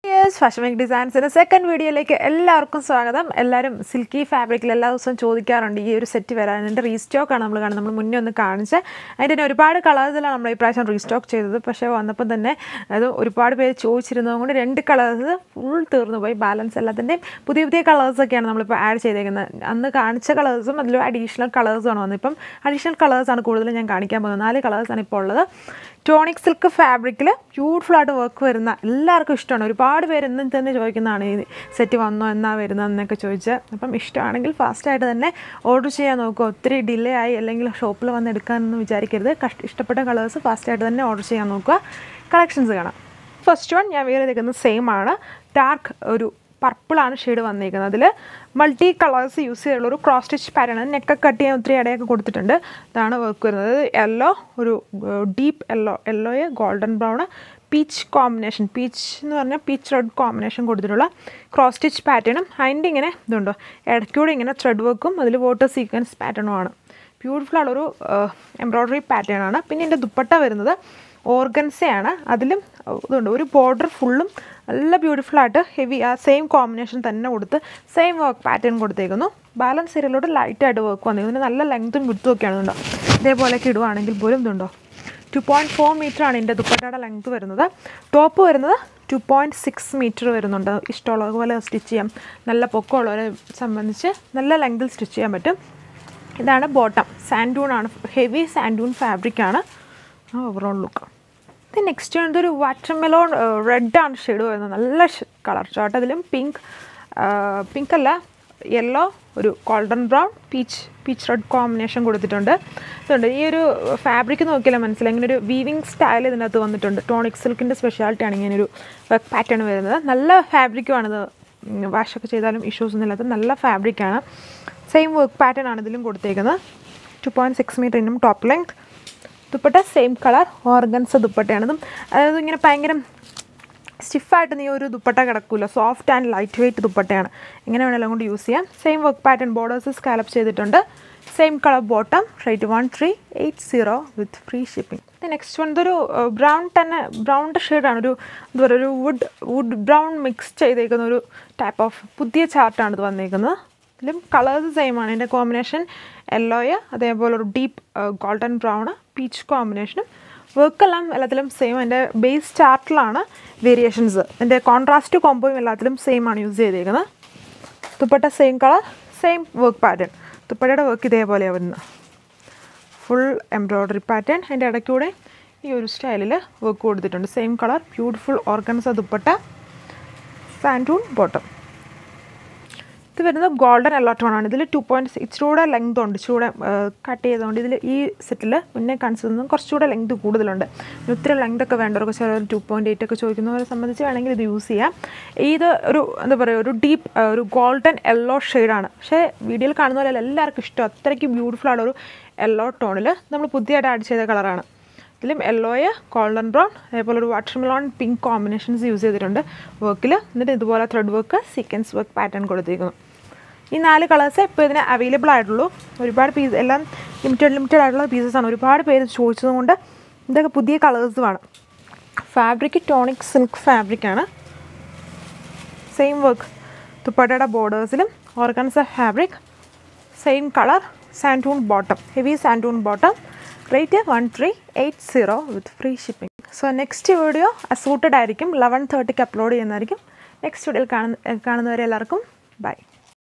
yes fashion make ഡിസൈൻസിൻ്റെ second വീഡിയോയിലേക്ക് എല്ലാവർക്കും സ്വാഗതം എല്ലാവരും സിൽക്കി ഫാബ്രിക്കിൽ എല്ലാ ദിവസവും ചോദിക്കാറുണ്ട് ഈ ഒരു സെറ്റ് വരാൻ അതിൻ്റെ റീസ്റ്റോക്കാണ് നമ്മൾ കാണുന്നത് നമ്മൾ മുന്നേ ഒന്ന് കാണിച്ച് അതിൻ്റെ തന്നെ ഒരുപാട് കളേഴ്സിലാണ് നമ്മൾ ഇപ്രാവശ്യം റീസ്റ്റോക്ക് ചെയ്തത് പക്ഷേ വന്നപ്പോൾ തന്നെ അത് ഒരുപാട് പേര് ചോദിച്ചിരുന്നത് കൊണ്ട് രണ്ട് കളേഴ്സ് ഫുൾ തീർന്നു പോയി ബാലൻസ് എല്ലാത്തിൻ്റെയും പുതിയ പുതിയ കളേഴ്സൊക്കെയാണ് നമ്മളിപ്പോൾ ആഡ് ചെയ്തേക്കുന്നത് അന്ന് കാണിച്ച കളേഴ്സും അതിൽ അഡീഷണൽ കളേഴ്സുമാണ് വന്നത് ഇപ്പം അഡീഷണൽ കളേഴ്സാണ് കൂടുതലും ഞാൻ കാണിക്കാൻ പോകുന്നത് നാല് കളേഴ്സാണ് ഇപ്പോൾ ഉള്ളത് ടോണിക് സിൽക്ക് ഫാബ്രിക്കിൽ ബ്യൂട്ടിഫുൾ ആയിട്ട് വർക്ക് വരുന്ന എല്ലാവർക്കും ഇഷ്ടമാണ് ഒരുപാട് പേര് എന്നും തന്നെ ചോദിക്കുന്നതാണ് ഈ സെറ്റ് വന്നോ എന്നാ വരുന്നതെന്നൊക്കെ ചോദിച്ച് അപ്പം ഇഷ്ടമാണെങ്കിൽ ഫാസ്റ്റായിട്ട് തന്നെ ഓർഡർ ചെയ്യാൻ നോക്കുക ഒത്തിരി ഡിലേ ആയി അല്ലെങ്കിൽ ഷോപ്പിൽ വന്ന് എടുക്കാനൊന്നും വിചാരിക്കരുത് കഷ്ട ഇഷ്ടപ്പെട്ട കളേഴ്സ് ഫാസ്റ്റായിട്ട് തന്നെ ഓർഡർ ചെയ്യാൻ നോക്കുക കളക്ഷൻസ് കാണാം ഫസ്റ്റ് വൺ ഞാൻ വേറെ എടുക്കുന്നത് സെയിം ആണ് ഡാർക്ക് ഒരു പർപ്പിളാണ് ഷെയ്ഡ് വന്നിരിക്കുന്നത് അതിൽ മൾട്ടി കളേഴ്സ് യൂസ് ചെയ്തുള്ള ഒരു ക്രോസ് സ്റ്റിച്ച് പാറ്റേൺ നെക്കൊക്കെ കട്ട് ചെയ്യാൻ ഒത്തിരി ഇടയൊക്കെ കൊടുത്തിട്ടുണ്ട് ഇതാണ് വർക്ക് വരുന്നത് യെല്ലോ ഒരു ഡീപ്പ് യെല്ലോ യെല്ലോയെ golden brown peach combination peach എന്ന് പറഞ്ഞാൽ പീച്ച് റെഡ് കോമ്പിനേഷൻ കൊടുത്തിട്ടുള്ള ക്രോസ് സ്റ്റിച്ച് പാറ്റേണും അതിൻ്റെ ഇങ്ങനെ ഇതുണ്ടോ ഇടയ്ക്കൂടെ ഇങ്ങനെ ത്രെഡ് വർക്കും അതിൽ വാട്ടർ സീക്വൻസ് പാറ്റേണുമാണ് ബ്യൂട്ടിഫുൾ ആളൊരു എംബ്രോയ്ഡറി പാറ്റേൺ ആണ് പിന്നെ ഇതിൻ്റെ ദുപ്പട്ട വരുന്നത് ഓർഗൻസയാണ് അതിലും ഇതുണ്ട് ഒരു ബോർഡർ ഫുള്ളും നല്ല ബ്യൂട്ടിഫുൾ ആയിട്ട് ഹെവി ആ സെയിം കോമ്പിനേഷൻ തന്നെ കൊടുത്ത് സെയിം വർക്ക് പാറ്റേൺ കൊടുത്തേക്കുന്നു ബാലൻസ് സീരിയലോട്ട് ലൈറ്റായിട്ട് വർക്ക് വന്നിരിക്കുന്നു ഇതിന് നല്ല ലെങ്ത്തും വിടുത്തും ഒക്കെയാണ് ഇതുണ്ടോ ഇതേപോലെയൊക്കെ ഇടുവാണെങ്കിൽ പോലും ഇതുണ്ടോ ടു പോയിൻറ്റ് ഫോർ മീറ്റർ ആണ് ഇതിൻ്റെ ദുപ്പട്ടയുടെ ലെങ്ത്ത് വരുന്നത് ടോപ്പ് വരുന്നത് ടു പോയിൻറ്റ് സിക്സ് മീറ്റർ വരുന്നുണ്ട് ഇഷ്ടമുള്ളതുപോലെ സ്റ്റിച്ച് ചെയ്യാം നല്ല പൊക്കമുള്ളവരെ സംബന്ധിച്ച് നല്ല ലെങ്തിൽ സ്റ്റിച്ച് ചെയ്യാൻ പറ്റും ഇതാണ് ബോട്ടം സാൻഡൂൺ ആണ് ഹെവി സാൻഡൂൺ ഫാബ്രിക് ആണ് ഓവറോൾ ലുക്ക് ഇത് നെക്സ്റ്റ് വരുന്നത് ഒരു വാട്ടർ മെലോൺ റെഡ് ആണ് ഷെയ്ഡ് വരുന്നത് നല്ല കളർ ചാർട്ട് അതിലും പിങ്ക് പിങ്ക് അല്ല യെല്ലോ ഒരു golden brown peach peach red combination കൊടുത്തിട്ടുണ്ട് ഇതുണ്ട് ഈ ഒരു ഫാബ്രിക് നോക്കിയാൽ മനസ്സിലായി ഇങ്ങനെ ഒരു വീവിങ് സ്റ്റൈൽ ഇതിനകത്ത് വന്നിട്ടുണ്ട് ടോണിക് സിൽക്കിൻ്റെ സ്പെഷ്യാലിറ്റിയാണ് ഇങ്ങനെ ഒരു വർക്ക് പാറ്റേൺ വരുന്നത് നല്ല ഫാബ്രിക്കുമാണിത് വാഷൊക്കെ ചെയ്താലും ഇഷ്യൂസ് ഒന്നും ഇല്ലാത്ത നല്ല ഫാബ്രിക്കാണ് സെയിം വർക്ക് പാറ്റേൺ ആണ് ഇതിലും കൊടുത്തേക്കുന്നത് ടു പോയിൻറ്റ് സിക്സ് മീറ്റർ ഇന്നും top length dupatta same colour organza ദുപ്പട്ടയാണ് ഇതും അതായത് ഇങ്ങനെ ഭയങ്കര സ്റ്റിഫായിട്ട് നീ ഒരു ദുപ്പട്ട കിടക്കില്ല സോഫ്റ്റ് ആൻഡ് ലൈറ്റ് വെയ്റ്റ് ദുപ്പട്ടയാണ് എങ്ങനെ വേണമെങ്കിലും കൊണ്ട് യൂസ് ചെയ്യാം same work pattern borders scallop ചെയ്തിട്ടുണ്ട് same colour bottom rate one three eight zero with free shipping next one ഇതൊരു ബ്രൗൺ തന്നെ ബ്രൗണിൻ്റെ ഷെയ്ഡാണ് ഒരു എന്താ പറയുക ഒരു വുഡ് വുഡ് ബ്രൗൺ മിക്സ് ചെയ്തേക്കുന്ന ഒരു ടൈപ്പ് ഓഫ് പുതിയ ചാർട്ടാണ് ഇത് വന്നേക്കുന്നത് ഇതിലും കളേഴ്സ് സെയിം ആണ് ഇതിൻ്റെ കോമ്പിനേഷൻ യെല്ലോയ് അതേപോലെ ഒരു ഡീപ്പ് ഗോൾഡൻ ബ്രൗൺ പീച്ച് കോമ്പിനേഷനും വർക്കെല്ലാം എല്ലാത്തിലും സെയിം അതിൻ്റെ ബേസ് ചാർട്ടിലാണ് വേരിയേഷൻസ് ഇതിൻ്റെ കോൺട്രാസ്റ്റ് കോമ്പോയും എല്ലാത്തിലും സെയിം ആണ് യൂസ് ചെയ്തേക്കുന്നത് dupatta same colour same work pattern ദുപ്പട്ടയുടെ വർക്ക് ഇതേപോലെയാണ് വരുന്നത് ഫുൾ എംബ്രോയ്ഡറി പാറ്റേൺ അതിൻ്റെ ഇടയ്ക്കൂടെ ഈ ഒരു സ്റ്റൈലിൽ വർക്ക് കൊടുത്തിട്ടുണ്ട് same colour beautiful organza dupatta santoon bottom ഇത് വരുന്നത് ഗോൾഡൻ യെല്ലോ ടോൺ ആണ് ഇതിൽ ടു പോയിൻറ്റ് ഇച്ചിരൂടെ ലെങ്ത് ഉണ്ട് ഇച്ചിരൂടെ കട്ട് ചെയ്തുകൊണ്ട് ഇതിൽ ഈ സെറ്റിൽ മുന്നേ കാണിച്ചതൊന്നും കുറച്ചുകൂടെ ലെങ്ത് കൂടുതലുണ്ട് ഒത്തിരി ലെങ്ത് ഒക്കെ വേണ്ടവർക്ക് ചില ടു പോയിൻറ്റ് എയ്റ്റ് ഒക്കെ ചോദിക്കുന്നവരെ സംബന്ധിച്ച് വേണമെങ്കിൽ ഇത് യൂസ് ചെയ്യാം ഇത് ഒരു എന്താ പറയുക ഒരു ഡീപ്പ് ഒരു ഗോൾഡൻ യെല്ലോ ഷെയ്ഡാണ് പക്ഷേ വീഡിയോയിൽ കാണുന്ന പോലെ എല്ലാവർക്കും ഇഷ്ടം അത്രയ്ക്ക് ബ്യൂട്ടിഫുൾ ആണ് ഒരു യെല്ലോ ടോണിൽ നമ്മൾ പുതിയതായിട്ട് ആഡ് ചെയ്ത കളറാണ് ഇതിലും യെല്ലോയ് ഗോൾഡൻ ബ്രൗൺ അതേപോലെ ഒരു watermelon pink combinations use ചെയ്തിട്ടുണ്ട് വർക്കിൽ എന്നിട്ട് ഇതുപോലെ thread work sequins work pattern കൊടുത്തിരിക്കുന്നു ഈ നാല് കളേഴ്സ് ഇപ്പോൾ ഇതിന് അവൈലബിൾ ആയിട്ടുള്ളൂ ഒരുപാട് പീസ് എല്ലാം ലിമിറ്റഡ് ലിമിറ്റഡ് ആയിട്ടുള്ള പീസസ് ആണ് ഒരുപാട് പേര് ചോദിച്ചതുകൊണ്ട് ഇതൊക്കെ പുതിയ കളേഴ്സുമാണ് ഫാബ്രിക് ടോണിക് സിൽക്ക് ഫാബ്രിക്കാണ് സെയിം വർക്ക് ദുപ്പട്ടയുടെ ബോർഡേഴ്സിലും organza fabric same colour santoon bottom heavy santoon bottom rate one three eight zero with free shipping so next video assorted ആയിരിക്കും ലെവൻ തേർട്ടിക്ക് അപ്ലോഡ് ചെയ്യുന്നതായിരിക്കും നെക്സ്റ്റ് വീഡിയോയിൽ കാണുന്ന കാണുന്നവരെ എല്ലാവർക്കും ബൈ